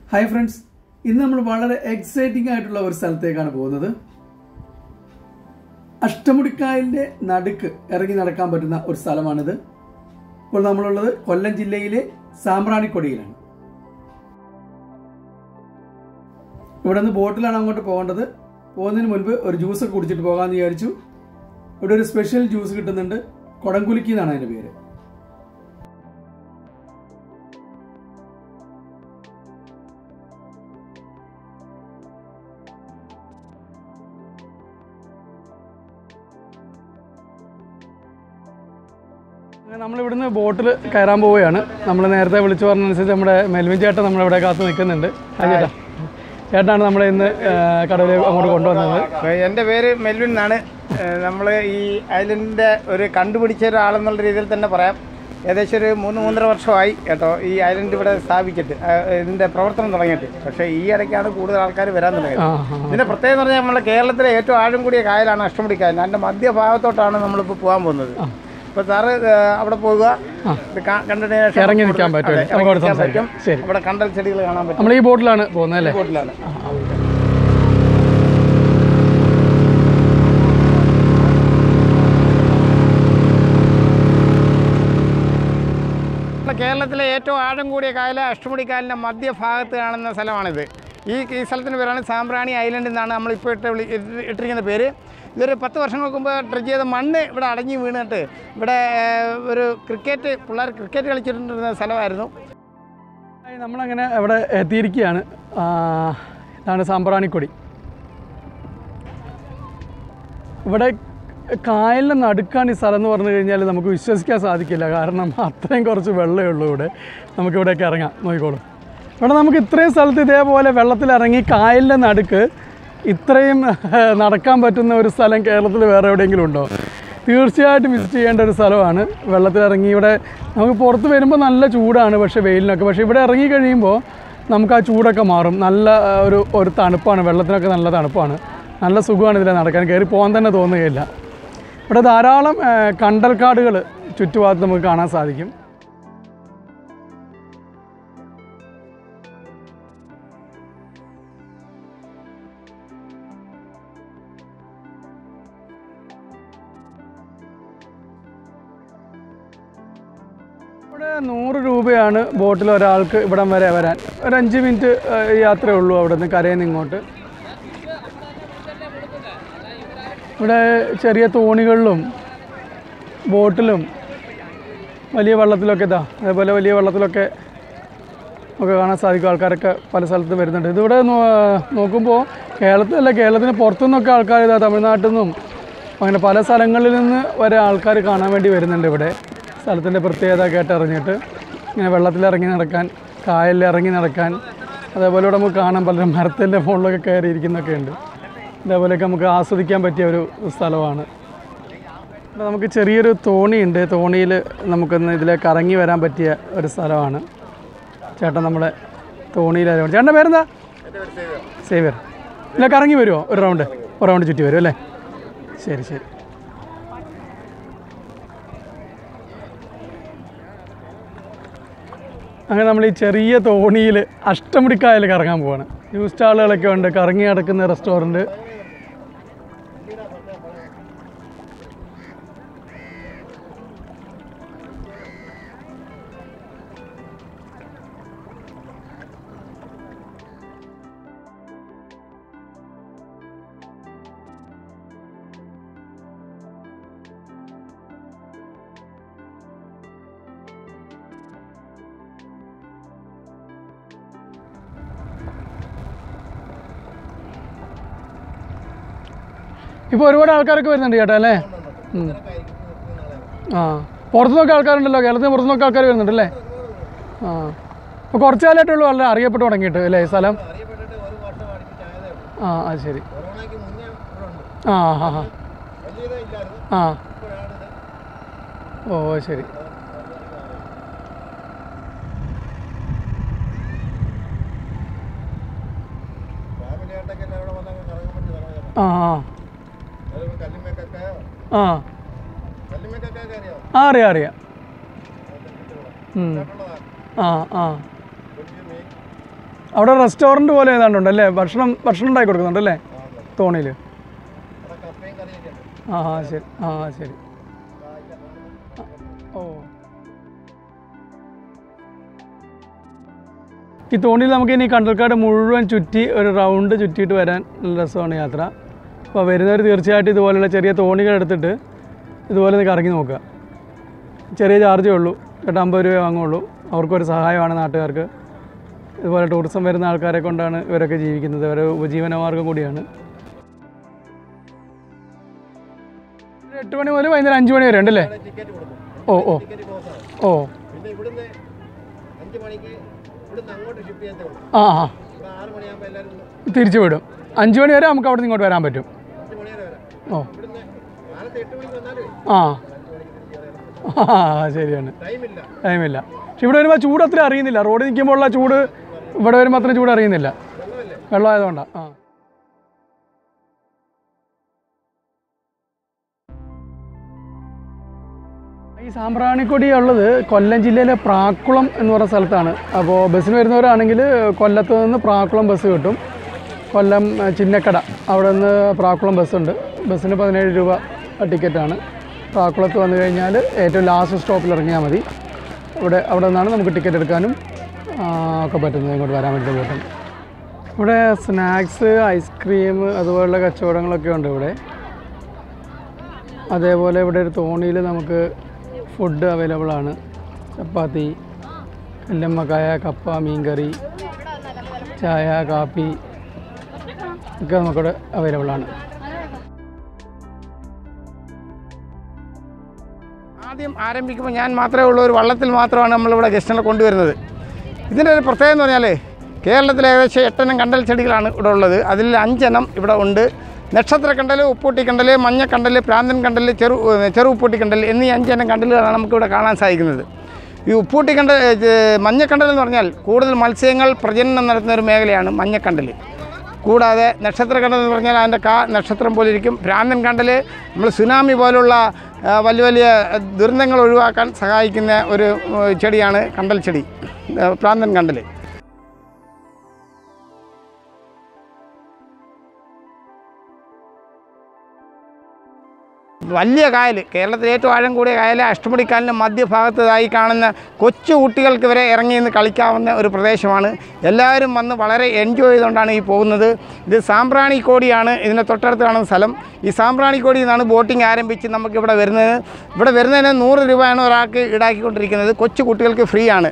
Hi friends ഇന്ന് നമ്മൾ വളരെ എക്സൈറ്റിംഗ് ആയിട്ടുള്ള ഒരു സ്ഥലത്തേക്കാണ് പോകുന്നത് അഷ്ടമുടിക്കായലിന്റെ നടുക്ക് ഇറങ്ങി നടക്കാൻ പറ്റുന്ന ഒരു സ്ഥലമാണിത് ഇപ്പോൾ നമ്മളുള്ളത് കൊല്ലം ജില്ലയിലെ സാമ്പ്രാണിക്കൊടിയിലാണ് ഇവിടെ നിന്ന് ബോട്ടിലാണ് അങ്ങോട്ട് പോകേണ്ടത് പോകുന്നതിന് മുൻപ് ഒരു ജ്യൂസ് ഒക്കെ കുടിച്ചിട്ട് പോകാമെന്ന് വിചാരിച്ചു ഇവിടെ ഒരു സ്പെഷ്യൽ ജ്യൂസ് കിട്ടുന്നുണ്ട് കൊടംകുലുക്കി എന്നാണ് അതിന്റെ പേര് അങ്ങനെ നമ്മൾ ഇവിടുന്ന് ബോട്ടിൽ കയറാൻ പോവുകയാണ് നമ്മൾ നേരത്തെ വിളിച്ചു പറഞ്ഞതനുസരിച്ച് നമ്മുടെ മെൽവിൻ ചേട്ടൻ നമ്മളിവിടെ കാത്ത് നിൽക്കുന്നുണ്ട് ആ ചേട്ടാ ചേട്ടനാണ് നമ്മളെ ഇന്ന് കടവിൽ അങ്ങോട്ട് കൊണ്ടുവന്നത് എൻ്റെ പേര് മെൽവിൻ എന്നാണ് നമ്മൾ ഈ ഐലൻഡിൻ്റെ ഒരു കണ്ടുപിടിച്ച ഒരാളെന്നുള്ള രീതിയിൽ തന്നെ പറയാം ഏകദേശം ഒരു മൂന്ന് മൂന്നര വർഷമായി കേട്ടോ ഈ ഐലൻഡ് ഇവിടെ സ്ഥാപിച്ചിട്ട് ആ, ഇതിൻ്റെ പ്രവർത്തനം തുടങ്ങിയിട്ട് പക്ഷേ ഈ ഇടയ്ക്കാണ് കൂടുതൽ ആൾക്കാർ വരാൻ തുടങ്ങിയത് ആ ആ ഇതിൻ്റെ പ്രത്യേകത എന്ന് പറഞ്ഞാൽ നമ്മുടെ കേരളത്തിലെ ഏറ്റവും ആഴം കൂടിയ കായലാണ് അഷ്ടമുടി കായൽ അതിൻ്റെ മധ്യഭാഗത്തോട്ടാണ് നമ്മളിപ്പോൾ പോകാൻ പോകുന്നത് അപ്പോൾ സാറ് ആ, അവിടെ പോകുക ഇത് കാ- കണ്ടതിന് ശേഷം ഇറങ്ങി നിൽക്കാൻ പറ്റും അതെ, നമുക്ക് ഇറങ്ങി അവിടെ നിൽക്കാൻ സംസാരിക്കാം പറ്റും. ശരി അവിടെ കണ്ടൽ ചെടികൾ കാണാൻ പറ്റും നമ്മൾ ഈ ബോട്ടിലാണ് പോകുന്നത് അല്ലേ ബോട്ടിലാണ് നമ്മുടെ കേരളത്തിലെ ഏറ്റവും ആഴം കൂടിയ കായൽ അഷ്ടമുടി കായലിൻ്റെ മധ്യഭാഗത്ത് കാണുന്ന സ്ഥലമാണിത് ഈ ഈ സ്ഥലത്തിന് പേരാണ് സാമ്പ്രാണി ഐലൻഡ് എന്നാണ് നമ്മളിപ്പോൾ ഇട്ട് വിളി ഇട്ട് ഇട്ടിരിക്കുന്ന പേര് ഇതൊരു പത്ത് വർഷങ്ങൾക്ക് മുമ്പ് ഡ്രഡ്ജ് ചെയ്ത മണ്ണ് ഇവിടെ അടങ്ങി വീണിട്ട് ഇവിടെ ഏഹ്, ഒരു ക്രിക്കറ്റ് പിള്ളേർ ക്രിക്കറ്റ് കളിച്ചിട്ടുണ്ടിരുന്ന സ്ഥലമായിരുന്നു ഹായ്, നമ്മളങ്ങനെ ഇവിടെ എത്തിയിരിക്കുകയാണ് ആ, ഇതാണ് സാമ്പ്രാണിക്കൊടി ഇവിടെ കായലിൻ്റെ നടുക്കാണ് ഈ സ്ഥലം എന്ന് പറഞ്ഞു കഴിഞ്ഞാൽ നമുക്ക് വിശ്വസിക്കാൻ സാധിക്കില്ല കാരണം അത്രയും കുറച്ച് വെള്ളമേ ഉള്ളൂ ഇവിടെ നമുക്കിവിടേക്ക് ഇറങ്ങാം നോക്കിക്കോളൂ ഇവിടെ നമുക്ക് ഇത്രയും സ്ഥലത്ത് ഇതേപോലെ വെള്ളത്തിലിറങ്ങി കായലിൻ്റെ നടുക്ക് ഇത്രയും നടക്കാൻ പറ്റുന്ന ഒരു സ്ഥലം കേരളത്തിൽ വേറെ എവിടെയെങ്കിലും ഉണ്ടോ തീർച്ചയായിട്ടും വിസിറ്റ് ചെയ്യേണ്ട ഒരു സ്ഥലമാണ് വെള്ളത്തിലിറങ്ങി ഇവിടെ നമുക്ക് പുറത്ത് വരുമ്പോൾ നല്ല ചൂടാണ് പക്ഷേ വെയിലിനൊക്കെ പക്ഷേ ഇവിടെ ഇറങ്ങി കഴിയുമ്പോൾ നമുക്ക് ആ ചൂടൊക്കെ മാറും നല്ല ആ, ഒരു ഒരു തണുപ്പാണ് വെള്ളത്തിനൊക്കെ നല്ല തണുപ്പാണ് നല്ല സുഖമാണ് ഇതിൽ നടക്കാൻ കയറി പോകാൻ തന്നെ തോന്നുകയില്ല ഇവിടെ ധാരാളം ആ, കണ്ടൽക്കാടുകൾ ചുറ്റുഭാഗത്ത് നമുക്ക് കാണാൻ സാധിക്കും ഇവിടെ നൂറ് രൂപയാണ് ബോട്ടിൽ ഒരാൾക്ക് ഇവിടം വരെ വരാൻ ഒരു അഞ്ച് മിനിറ്റ് യാത്രയേ ഉള്ളൂ അവിടെ നിന്ന് കരയിൽ നിന്ന് ഇങ്ങോട്ട് ഇവിടെ ചെറിയ തോണികളിലും ബോട്ടിലും വലിയ വെള്ളത്തിലൊക്കെ ഇതാ അതേപോലെ വലിയ വെള്ളത്തിലൊക്കെ ഒക്കെ കാണാൻ സാധിക്കും ആൾക്കാരൊക്കെ പല സ്ഥലത്ത് വരുന്നുണ്ട് ഇതിവിടെ നോ- നോക്കുമ്പോൾ കേരളത്തിലല്ല കേരളത്തിന് പുറത്തുനിന്നൊക്കെ ആൾക്കാർ ഇതാ തമിഴ്നാട്ടിൽ നിന്നും അങ്ങനെ പല സ്ഥലങ്ങളിൽ നിന്ന് വരെ ആൾക്കാർ കാണാൻ വേണ്ടി വരുന്നുണ്ട് ഇവിടെ സ്ഥലത്തിൻ്റെ പ്രത്യേകത കേട്ടറിഞ്ഞിട്ട് ഇങ്ങനെ വെള്ളത്തിലിറങ്ങി നടക്കാൻ കായലിൽ ഇറങ്ങി നടക്കാൻ അതേപോലെ ഇവിടെ നമുക്ക് കാണാൻ പലരും മരത്തിൻ്റെ മുകളിലൊക്കെ കയറിയിരിക്കുന്നൊക്കെ ഉണ്ട് ഇതേപോലെയൊക്കെ നമുക്ക് ആസ്വദിക്കാൻ പറ്റിയ ഒരു സ്ഥലമാണ് ഇവിടെ നമുക്ക് ചെറിയൊരു തോണിയുണ്ട് തോണിയിൽ നമുക്കൊന്ന് ഇതിലേക്ക് ഇറങ്ങി വരാൻ പറ്റിയ ഒരു സ്ഥലമാണ് ചേട്ടൻ നമ്മളെ തോണിയിലായിരുന്നു ചേട്ടൻ്റെ പേരെന്താ സേവിയർ ഇതിലേക്ക് ഇറങ്ങി വരുമോ ഒരു റൗണ്ട് ഒരു റൗണ്ട് ചുറ്റി വരും അല്ലേ ശരി ശരി അങ്ങനെ നമ്മൾ ഈ ചെറിയ തോണിയിൽ അഷ്ടമുടിക്കായൽ കറങ്ങാൻ പോവാണ് ജ്യൂസ് സ്റ്റാളുകളൊക്കെ ഉണ്ട് കറങ്ങി നടക്കുന്ന റെസ്റ്റോറൻറ്റ് ഇപ്പോൾ ഒരുപാട് ആൾക്കാരൊക്കെ വരുന്നുണ്ട് ചേട്ടാ അല്ലേ ഉം. ആ പുറത്തുനിന്നൊക്കെ ആൾക്കാരുണ്ടല്ലോ കേരളത്തിന് പുറത്തുനിന്നൊക്കെ ആൾക്കാർ വരുന്നുണ്ടല്ലേ ആ ഇപ്പോൾ കുറച്ച് കാലമായിട്ടുള്ളൂ വളരെ അറിയപ്പെട്ട് തുടങ്ങിയിട്ട് അല്ലേ ഈ സ്ഥലം ആ അത് ശരി ആ ആ ആ ആ ഓ അത് ശരി ആ ആ ആ ആ അറിയാം അറിയാം ഉം. ആ ആ അവിടെ റെസ്റ്റോറൻറ്റ് പോലെ ഏതാണ്ടുണ്ട് അല്ലേ ഭക്ഷണം ഭക്ഷണം ഉണ്ടാക്കി കൊടുക്കുന്നുണ്ട് അല്ലേ തോണിയിൽ ആ ആ ശരി ആ ആ, ശരി ഓ ഈ തോണിയിൽ നമുക്ക് ഇനി കണ്ടൽക്കാട് മുഴുവൻ ചുറ്റി ഒരു റൗണ്ട് ചുറ്റിയിട്ട് വരാൻ നല്ല രസമാണ് യാത്ര അപ്പോൾ വരുന്നവർ തീർച്ചയായിട്ടും ഇതുപോലെയുള്ള ചെറിയ തോണികൾ എടുത്തിട്ട് ഇതുപോലെ ഒന്ന് കറങ്ങി നോക്കുക ചെറിയ ചാർജേ ഉള്ളൂ ചേട്ടാ അമ്പത് രൂപ വാങ്ങുള്ളൂ അവർക്കൊരു സഹായമാണ് നാട്ടുകാർക്ക് ഇതുപോലെ ടൂറിസം വരുന്ന ആൾക്കാരെ കൊണ്ടാണ് ഇവരൊക്കെ ജീവിക്കുന്നത് ഒരു ഉപജീവനമാർഗം കൂടിയാണ് ഒരു എട്ട് മണി മുതൽ വൈകുന്നേരം അഞ്ച് മണി വരെ ഉണ്ടല്ലേ ടിക്കറ്റ് കൊടുക്കും ഓ ഓ ടിക്കറ്റ് ക്ലോസ് ആണ് ഓ പിന്നെ ഇവിടുന്ന് അഞ്ച് മണിക്ക് ഇവിടുന്ന് അങ്ങോട്ട് ഷിഫ്റ്റ് ചെയ്തേ ഉള്ളൂ ആ ആ ഇവിടെ ആറ് മണിയാകുമ്പോൾ എല്ലാവരും തിരിച്ചു വിടും അഞ്ച് മണി വരെ നമുക്ക് അവിടെ നിന്ന് ഇങ്ങോട്ട് വരാൻ പറ്റും അഞ്ച് മണി വരെ വരാം ഓ ഇവിടുന്ന് കാലത്ത് എട്ട് മണിക്ക് വന്നാലേ ആ അഞ്ച് മണിക്ക് തിരിച്ച് കയറാം ആ ശരിയാണ് ടൈമില്ല ടൈമില്ല പക്ഷെ ഇവിടെ വരുമ്പോൾ ചൂട് അത്ര അറിയുന്നില്ല റോഡിൽ നിൽക്കുമ്പോഴുള്ള ചൂട് ഇവിടെ വരുമ്പോൾ അത്ര ചൂട് അറിയുന്നില്ല വെള്ളമല്ലേ വെള്ളമായതുകൊണ്ടാണ് ആ ഈ സാമ്പ്രാണിക്കൊടി ഉള്ളത് കൊല്ലം ജില്ലയിലെ പ്രാക്കുളം എന്ന് പറയുന്ന സ്ഥലത്താണ് അപ്പോൾ ബസ്സിന് വരുന്നവരാണെങ്കിൽ കൊല്ലത്ത് നിന്ന് പ്രാക്കുളം ബസ് കിട്ടും കൊല്ലം ഏഹ്, ചിന്നക്കട അവിടെ നിന്ന് പ്രാക്കുളം ബസ്സുണ്ട് ബസ്സിന് പതിനേഴ് രൂപ ടിക്കറ്റാണ് പ്രാക്കുളത്ത് വന്നു കഴിഞ്ഞാൽ ഏറ്റവും ലാസ്റ്റ് സ്റ്റോപ്പിൽ ഇറങ്ങിയാൽ മതി ഇവിടെ അവിടെ നിന്നാണ് നമുക്ക് ടിക്കറ്റ് എടുക്കാനും ആ, ഒക്കെ പറ്റുന്നത് ഇങ്ങോട്ട് വരാൻ വേണ്ടി പോയിട്ടും ഇവിടെ സ്നാക്സ് ഐസ്ക്രീം അതുപോലുള്ള കച്ചവടങ്ങളൊക്കെ ഉണ്ട് ഇവിടെ അതേപോലെ ഇവിടെ ഒരു തോണിയിൽ നമുക്ക് ഫുഡ് അവൈലബിൾ ആണ് ചപ്പാത്തി കല്ലമ്മക്കായ കപ്പ മീൻകറി ചായ കാപ്പി ഒക്കെ നമുക്കിവിടെ അവൈലബിൾ ആണ് ആദ്യം ആരംഭിക്കുമ്പോൾ ഞാൻ മാത്രമേ ഉള്ളൂ ഒരു വള്ളത്തിൽ മാത്രമാണ് നമ്മളിവിടെ ഗസ്റ്റിനെ കൊണ്ടുവരുന്നത് ഇതിൻ്റെ ഒരു പ്രത്യേകത എന്ന് പറഞ്ഞാൽ കേരളത്തിൽ ഏകദേശം എട്ടെണ്ണം കണ്ടൽ ചെടികളാണ് ഇവിടെ ഉള്ളത് അതിൽ അഞ്ചെണ്ണം ഇവിടെ ഉണ്ട് നക്ഷത്രക്കണ്ടൽ ഉപ്പൂട്ടിക്കണ്ടൽ മഞ്ഞക്കണ്ടൽ പ്രാന്തൻ കണ്ടൽ ചെറു ചെറു ഉപ്പൂട്ടിക്കണ്ടൽ എന്നീ അഞ്ചെണ്ണം കണ്ടലുകളാണ് നമുക്കിവിടെ കാണാൻ സാധിക്കുന്നത് ഈ ഉപ്പൂട്ടിക്കണ്ടൽ മഞ്ഞക്കണ്ടൽ എന്ന് പറഞ്ഞാൽ കൂടുതൽ മത്സ്യങ്ങൾ പ്രജനനം നടത്തുന്ന ഒരു മേഖലയാണ് മഞ്ഞക്കണ്ടൽ കൂടാതെ നക്ഷത്രക്കണ്ടൽ എന്ന് പറഞ്ഞാൽ അതിൻ്റെ കാ നക്ഷത്രം പോലെ ഇരിക്കും ഭ്രാന്തൻ കണ്ടൽ നമ്മൾ സുനാമി പോലുള്ള ആ, വലിയ വലിയ ദുരന്തങ്ങൾ ഒഴിവാക്കാൻ സഹായിക്കുന്ന ഒരു ഏ, ചെടിയാണ് കണ്ടൽ ചെടി ഏ, ഭ്രാന്തൻ കണ്ടൽ വലിയ കായൽ കേരളത്തിലെ ഏറ്റവും ആഴം കൂടിയ കായൽ അഷ്ടമുടിക്കായലിൻ്റെ മധ്യഭാഗത്തായി കാണുന്ന കൊച്ചു കുട്ടികൾക്ക് വരെ ഇറങ്ങി നിന്ന് കളിക്കാവുന്ന ഒരു പ്രദേശമാണ് എല്ലാവരും വന്ന് വളരെ എൻജോയ് ചെയ്തുകൊണ്ടാണ് ഈ പോകുന്നത് ഇത് സാമ്പ്രാണിക്കോടിയാണ് ഇതിൻ്റെ തൊട്ടടുത്ത് കാണുന്ന സ്ഥലം ഈ സാമ്പ്രാണിക്കോടിയിൽ നിന്നാണ് ബോട്ടിംഗ് ആരംഭിച്ച് നമുക്ക് ഇവിടെ വരുന്നത് ഇവിടെ വരുന്നതിന് നൂറ് രൂപയാണ് ഒരാൾക്ക് ഈടാക്കിക്കൊണ്ടിരിക്കുന്നത് കൊച്ചു കുട്ടികൾക്ക് ഫ്രീ ആണ്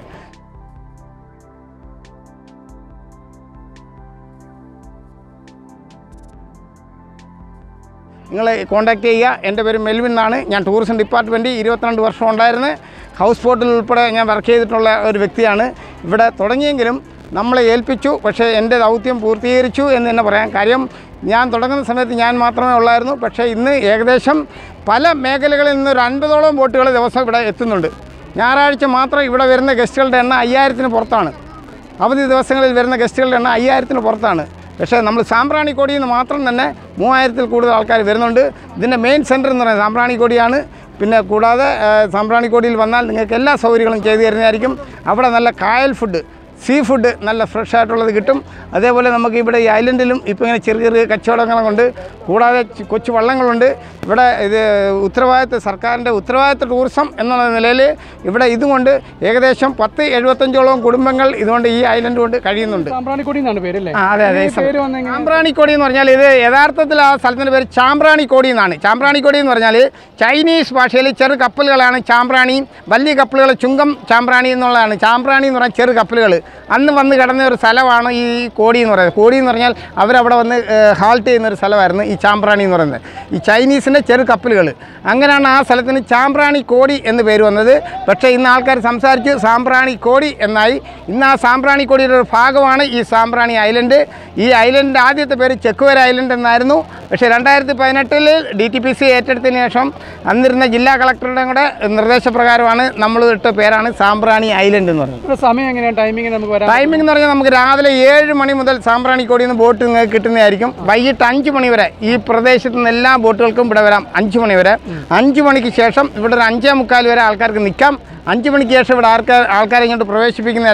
നിങ്ങൾ കോൺടാക്ട് ചെയ്യുക എൻ്റെ പേര് മെൽവിൻ എന്നാണ് ഞാൻ ടൂറിസം ഡിപ്പാർട്ട്മെൻറ്റ് ഇരുപത്തിരണ്ട് വർഷം ഉണ്ടായിരുന്നു ഹൗസ് ബോട്ടിൽ ഉൾപ്പെടെ ഞാൻ വർക്ക് ചെയ്തിട്ടുള്ള ഒരു വ്യക്തിയാണ് ഇവിടെ തുടങ്ങിയെങ്കിലും നമ്മളെ ഏൽപ്പിച്ചു പക്ഷേ എൻ്റെ ദൗത്യം പൂർത്തീകരിച്ചു എന്ന് തന്നെ പറയാം കാര്യം ഞാൻ തുടങ്ങുന്ന സമയത്ത് ഞാൻ മാത്രമേ ഉള്ളായിരുന്നു പക്ഷേ ഇന്ന് ഏകദേശം പല മേഖലകളിൽ നിന്ന് ഒരു അൻപതോളം ബോട്ടുകൾ ദിവസം ഇവിടെ എത്തുന്നുണ്ട് ഞായറാഴ്ച മാത്രം ഇവിടെ വരുന്ന ഗസ്റ്റുകളുടെ എണ്ണം അയ്യായിരത്തിന് പുറത്താണ് അവധി ദിവസങ്ങളിൽ വരുന്ന ഗസ്റ്റുകളുടെ എണ്ണം അയ്യായിരത്തിന് പുറത്താണ് പക്ഷേ നമ്മൾ സാമ്പ്രാണിക്കോടിയിൽ നിന്ന് മാത്രം തന്നെ മൂവായിരത്തിൽ കൂടുതൽ ആൾക്കാർ വരുന്നുണ്ട് ഇതിൻ്റെ മെയിൻ സെൻറ്റർ എന്ന് പറയുന്നത് സാമ്പ്രാണിക്കോടിയാണ് പിന്നെ കൂടാതെ ആ, സാമ്പ്രാണിക്കോടിയിൽ വന്നാൽ നിങ്ങൾക്ക് എല്ലാ സൗകര്യങ്ങളും ചെയ്തു തരുന്നതായിരിക്കും അവിടെ നല്ല കായൽ ഫുഡ് സീ ഫുഡ് നല്ല ഫ്രഷ് ആയിട്ടുള്ളത് കിട്ടും അതേപോലെ നമുക്ക് ഇവിടെ ഈ ഐലൻഡിലും ഇപ്പോൾ ഇങ്ങനെ ചെറിയ ചെറിയ കച്ചവടങ്ങളുണ്ട് കൂടാതെ ചി- കൊച്ചു വള്ളങ്ങളുണ്ട് ഇവിടെ ഇത് ഉത്തരവാദിത്ത സർക്കാരിൻ്റെ ഉത്തരവാദിത്ത ടൂറിസം എന്നുള്ള നിലയിൽ ഇവിടെ ഇതുകൊണ്ട് ഏകദേശം പത്ത് എഴുപത്തഞ്ചോളം കുടുംബങ്ങൾ ഇതുകൊണ്ട് ഈ ഐലൻഡ് കൊണ്ട് കഴിയുന്നുണ്ട് സാമ്പ്രാണിക്കൊടി എന്നാണ് പേരല്ലേ ആ അതെ അതെ ഈ പേര് വന്നെങ്ങനെ ചാമ്പ്രാണിക്കോടി എന്ന് പറഞ്ഞാൽ ഇത് യഥാർത്ഥത്തിൽ ആ സ്ഥലത്തിൻ്റെ പേര് ചാമ്പ്രാണിക്കോടി എന്നാണ് ചാമ്പ്രാണിക്കോടി എന്ന് പറഞ്ഞാൽ ചൈനീസ് ഭാഷയിൽ ചെറു കപ്പലുകളാണ് ചാമ്പ്രാണി വലിയ കപ്പലുകൾ ചുങ്കം ചാമ്പ്രാണി എന്നുള്ളതാണ് ചാമ്പ്രാണി എന്ന് പറഞ്ഞാൽ ചെറു കപ്പലുകൾ അന്ന് വന്ന് കിടന്ന ഒരു സ്ഥലമാണ് ഈ കോടി എന്ന് പറയുന്നത് കോടി എന്ന് പറഞ്ഞാൽ അവരവിടെ വന്ന് ഹാൾട്ട് ചെയ്യുന്ന ഒരു സ്ഥലമായിരുന്നു ഈ ചാമ്പ്രാണി എന്ന് പറയുന്നത് ഈ ചൈനീസിൻ്റെ ചെറു കപ്പലുകൾ അങ്ങനെയാണ് ആ സ്ഥലത്തിന് ചാമ്പ്രാണി കോടി എന്ന് പേര് വന്നത് പക്ഷേ ഇന്ന് ആൾക്കാർ സംസാരിച്ച് സാമ്പ്രാണി കോടി എന്നായി ഇന്ന് ആ സാമ്പ്രാണി കോടിയുടെ ഒരു ഭാഗമാണ് ഈ സാമ്പ്രാണി ഐലൻഡ് ഈ ഐലൻഡിൻ്റെ ആദ്യത്തെ പേര് ചെക്കുവര ഐലൻഡ് എന്നായിരുന്നു പക്ഷേ രണ്ടായിരത്തി പതിനെട്ടിൽ ഡി ടി പി സി ഏറ്റെടുത്തതിന് ശേഷം അന്നിരുന്ന ജില്ലാ കളക്ടറുടെ കൂടെ നിർദ്ദേശപ്രകാരമാണ് നമ്മൾ ഇട്ട പേരാണ് സാമ്പ്രാണി ഐലൻഡ് എന്ന് പറയുന്നത് ഇവിടെ സമയം എങ്ങനെയാണ് ടൈമിങ് നമുക്ക് വരാൻ ടൈമിംഗ് എന്ന് പറഞ്ഞാൽ നമുക്ക് രാവിലെ ഏഴ് മണി മുതൽ സാമ്പ്രാണിക്കോടിയിൽ നിന്ന് ബോട്ട് നിങ്ങൾക്ക് കിട്ടുന്നതായിരിക്കും വൈകിട്ട് അഞ്ച് മണി വരെ ഈ പ്രദേശത്ത് നിന്ന് എല്ലാ ബോട്ടുകൾക്കും ഇവിടെ വരാം അഞ്ച് മണി വരെ അഞ്ച് മണിക്ക് ശേഷം ഇവിടെ ഒരു അഞ്ചേ മുക്കാൽ വരെ ആൾക്കാർക്ക് നിൽക്കാം അഞ്ച് മണിക്ക് ശേഷം ഇവിടെ ആൾക്കാർ ആൾക്കാരെ ഇങ്ങോട്ട് പ്രവേശിപ്പിക്കുന്നതല്ല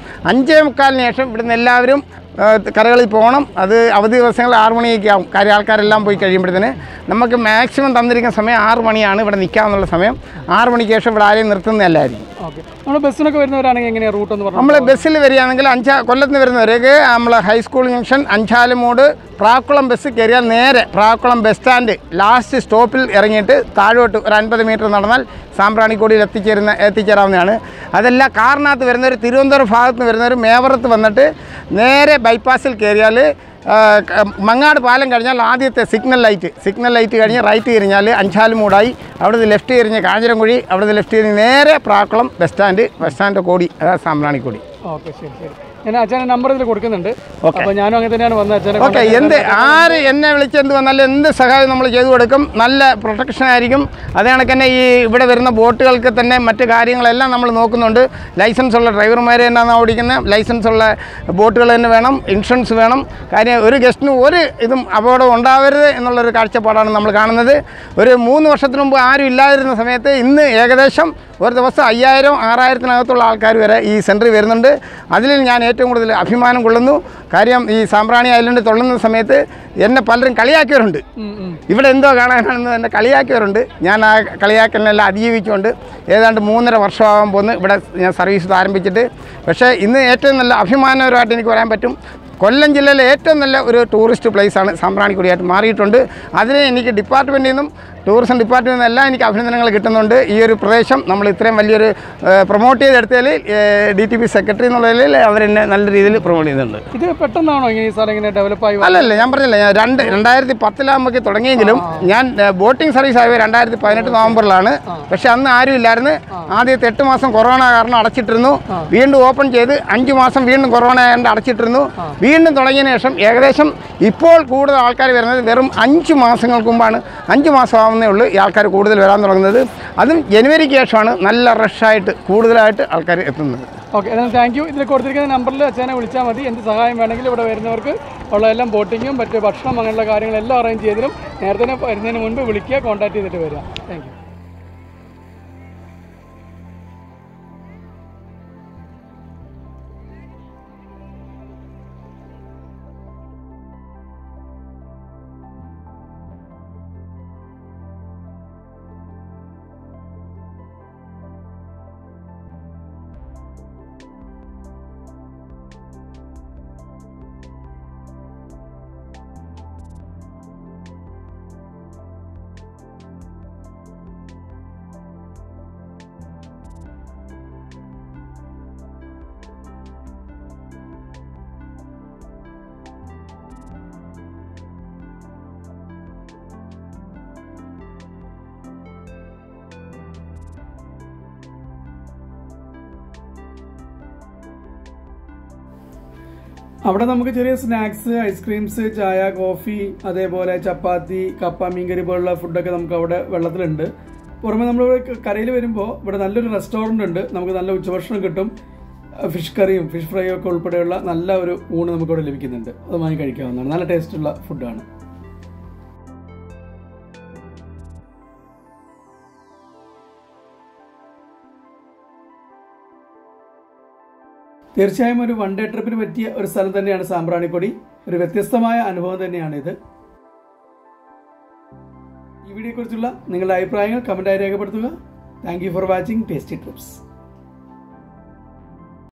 അഞ്ചേ മുക്കാലിന് ശേഷം ഇവിടുന്ന് എല്ലാവരും ആ, കരകളിൽ പോകണം അത് അവധി ദിവസങ്ങളിൽ ആറ് മണിയൊക്കെ ആവും കാര്യം ആൾക്കാരെല്ലാം പോയി കഴിയുമ്പോഴത്തേന് നമുക്ക് മാക്സിമം തന്നിരിക്കുന്ന സമയം ആറ് മണിയാണ് ഇവിടെ നിൽക്കാമെന്നുള്ള സമയം ആറ് മണിക്ക് ശേഷം ഇവിടെ ആരെയും നിർത്തുന്നതല്ലായിരിക്കും ഓക്കെ നമ്മൾ ബസ്സിനൊക്കെ വരുന്നവരാണെങ്കിൽ എങ്ങനെയാണ് റൂട്ട് എന്ന് പറഞ്ഞു നമ്മൾ ബസ്സിൽ വരികയാണെങ്കിൽ അഞ്ചാ കൊല്ലത്ത് നിന്ന് വരുന്നവരേക്ക് നമ്മൾ high school junction Anchalumoodu Prakkulam bus കയറിയാൽ നേരെ പ്രാക്കുളം ബസ് സ്റ്റാൻഡ് ലാസ്റ്റ് സ്റ്റോപ്പിൽ ഇറങ്ങിയിട്ട് താഴോട്ട് ഒരു അൻപത് മീറ്റർ നടന്നാൽ സാമ്പ്രാണിക്കോടിയിൽ എത്തിച്ചേരുന്ന എത്തിച്ചേരാവുന്നതാണ് അതല്ല കാറിനകത്ത് വരുന്നവർ തിരുവനന്തപുരം ഭാഗത്ത് നിന്ന് വരുന്നവർ മേവറത്ത് വന്നിട്ട് നേരെ ബൈപ്പാസിൽ കയറിയാൽ ആ, ക- മങ്ങാട് പാലം കഴിഞ്ഞാൽ ആദ്യത്തെ സിഗ്നൽ ലൈറ്റ് സിഗ്നൽ ലൈറ്റ് കഴിഞ്ഞ് റൈറ്റ് തിരിഞ്ഞാൽ അഞ്ചാലുമൂടായി അവിടുന്ന് ലെഫ്റ്റ് തിരിഞ്ഞ് കാഞ്ഞിരംകുഴി അവിടുന്ന് ലെഫ്റ്റ് തിരിഞ്ഞ് നേരെ Prakkulam bus stand bus stand കോടി അതായത് സാമ്പ്രാണിക്കോടി ഓക്കെ ശരി ശരി ഞാൻ അച്ഛൻ്റെ നമ്പർ ഇതിൽ കൊടുക്കുന്നുണ്ട് Okay. അപ്പോൾ ഞാനും അങ്ങനെ തന്നെയാണ് വന്നത് അച്ഛനെ ഓക്കെ എന്ത് ആര് എന്നെ വിളിച്ച് എന്ത് വന്നാലും എന്ത് സഹായം നമ്മൾ ചെയ്തു കൊടുക്കും നല്ല പ്രൊട്ടക്ഷൻ ആയിരിക്കും അതേ കണക്ക് തന്നെ ഈ ഇവിടെ വരുന്ന ബോട്ടുകൾക്ക് തന്നെ മറ്റ് കാര്യങ്ങളെല്ലാം നമ്മൾ നോക്കുന്നുണ്ട് ലൈസൻസ് ഉള്ള ഡ്രൈവർമാർ തന്നെയാണ് ഓടിക്കുന്നത് ലൈസൻസ് ഉള്ള ബോട്ടുകൾ തന്നെ വേണം ഇൻഷുറൻസ് വേണം കാര്യം ഒരു ഗസ്റ്റിന് ഒരു ഇതും അപകടം ഉണ്ടാവരുത് എന്നുള്ളൊരു കാഴ്ചപ്പാടാണ് നമ്മൾ കാണുന്നത് ഒരു മൂന്ന് വർഷത്തിന് മുമ്പ് ആരും ഇല്ലാതിരുന്ന സമയത്ത് ഇന്ന് ഏകദേശം ഒരു ദിവസം അയ്യായിരം ആറായിരത്തിനകത്തുള്ള ആൾക്കാർ വരെ ഈ സെൻറ്ററിൽ വരുന്നുണ്ട് അതിൽ ഞാൻ ഏറ്റവും കൂടുതൽ അഭിമാനം കൊള്ളുന്നു കാര്യം ഈ സാമ്പ്രാണി ഐലൻഡ് തൊള്ളുന്ന സമയത്ത് എന്നെ പലരും കളിയാക്കിയവരുണ്ട് ഇവിടെ എന്തോ കാണാനാണെന്ന് എന്നെ കളിയാക്കിയവരുണ്ട് ഞാൻ ആ കളിയാക്കലിനെല്ലാം അതിജീവിച്ചുകൊണ്ട് ഏതാണ്ട് മൂന്നര വർഷമാകാൻ പോകുന്നു ഇവിടെ ഞാൻ സർവീസ് ആരംഭിച്ചിട്ട് പക്ഷേ ഇന്ന് ഏറ്റവും നല്ല അഭിമാനകരമായിട്ട് എനിക്ക് പറയാൻ പറ്റും കൊല്ലം ജില്ലയിലെ ഏറ്റവും നല്ല ഒരു ടൂറിസ്റ്റ് പ്ലേസാണ് സാമ്പ്രാണിക്കുടിയായിട്ട് മാറിയിട്ടുണ്ട് അതിന് എനിക്ക് ഡിപ്പാർട്ട്മെൻറ്റിൽ നിന്നും ടൂറിസം ഡിപ്പാർട്ട്മെൻറ്റിൽ നിന്നും എല്ലാം എനിക്ക് അഭിനന്ദനങ്ങൾ കിട്ടുന്നുണ്ട് ഈ ഒരു പ്രദേശം നമ്മൾ ഇത്രയും വലിയൊരു പ്രൊമോട്ട് ചെയ്തെടുത്തതിൽ ഡി ടി പി സെക്രട്ടറി എന്നുള്ള നിലയിൽ അവരെന്നെ നല്ല രീതിയിൽ പ്രൊമോട്ട് ചെയ്യുന്നുണ്ട് ഇത് പെട്ടെന്നാണോ ഇങ്ങനെ ഈ സ്ഥലം ഇങ്ങനെ ഡെവലപ്പായി വന്നത്? അല്ലല്ല ഞാൻ പറഞ്ഞില്ല ഞാൻ രണ്ട് രണ്ടായിരത്തി പത്തിലാകുമ്പോൾ തുടങ്ങിയെങ്കിലും ഞാൻ ബോട്ടിംഗ് സർവീസ് ആയത് രണ്ടായിരത്തി പതിനെട്ട് നവംബറിലാണ് പക്ഷെ അന്ന് ആരും ഇല്ലായിരുന്നു ആദ്യത്തെ എട്ട് മാസം കൊറോണ കാരണം അടച്ചിട്ടിരുന്നു വീണ്ടും ഓപ്പൺ ചെയ്ത് അഞ്ച് മാസം വീണ്ടും കൊറോണ ആയതുകൊണ്ട് അടച്ചിട്ടിരുന്നു വീണ്ടും തുടങ്ങിയതിന് ശേഷം ഏകദേശം ഇപ്പോൾ കൂടുതൽ ആൾക്കാർ വരുന്നത് വെറും അഞ്ച് മാസങ്ങൾക്ക് മുമ്പാണ് അഞ്ച് മാസം ആവുന്നേ ഉള്ളൂ ഈ ആൾക്കാർ കൂടുതൽ വരാൻ തുടങ്ങുന്നത് അതും ജനുവരിക്ക് ശേഷമാണ് നല്ല റഷായിട്ട് കൂടുതലായിട്ട് ആൾക്കാർ എത്തുന്നത് ഓക്കെ എന്നാൽ താങ്ക് യു ഇതിൽ കൊടുത്തിരിക്കുന്ന നമ്പറിൽ അച്ഛനെ വിളിച്ചാൽ മതി എന്ത് സഹായം വേണമെങ്കിലും ഇവിടെ വരുന്നവർക്ക് ഉള്ളതെല്ലാം ബോട്ടിങ്ങും മറ്റ് ഭക്ഷണം അങ്ങനെയുള്ള കാര്യങ്ങളെല്ലാം അറേഞ്ച് ചെയ്തതിനും നേരത്തെ തന്നെ വരുന്നതിന് മുൻപ് വിളിക്കുക കോൺടാക്ട് ചെയ്തിട്ട് വരിക താങ്ക് യു അവിടെ നമുക്ക് ചെറിയ സ്നാക്സ് ഐസ്ക്രീംസ് ചായ കോഫി അതേപോലെ ചപ്പാത്തി കപ്പ മീൻകറി പോലുള്ള ഫുഡൊക്കെ നമുക്ക് അവിടെ വെള്ളത്തിലുണ്ട് പുറമെ നമ്മൾ കരയിൽ വരുമ്പോൾ ഇവിടെ നല്ലൊരു റെസ്റ്റോറൻ്റ് ഉണ്ട് നമുക്ക് നല്ല ഉച്ചഭക്ഷണം കിട്ടും ഫിഷ് കറിയും ഫിഷ് ഫ്രൈയും ഒക്കെ ഉൾപ്പെടെയുള്ള നല്ല ഒരു ഊണ് നമുക്ക് ഇവിടെ ലഭിക്കുന്നുണ്ട് അത് വാങ്ങി കഴിക്കാവുന്നതാണ് നല്ല ടേസ്റ്റുള്ള ഫുഡാണ് തീർച്ചയായും ഒരു വൺ ഡേ ട്രിപ്പിന് പറ്റിയ ഒരു സ്ഥലം തന്നെയാണ് സാമ്പ്രാണിക്കൊടി ഒരു വ്യത്യസ്തമായ അനുഭവം തന്നെയാണ് ഇത് ഈ വീഡിയോയെക്കുറിച്ചുള്ള നിങ്ങളുടെ അഭിപ്രായങ്ങൾ കമന്റായി രേഖപ്പെടുത്തുക thank you for watching tasty TRIPS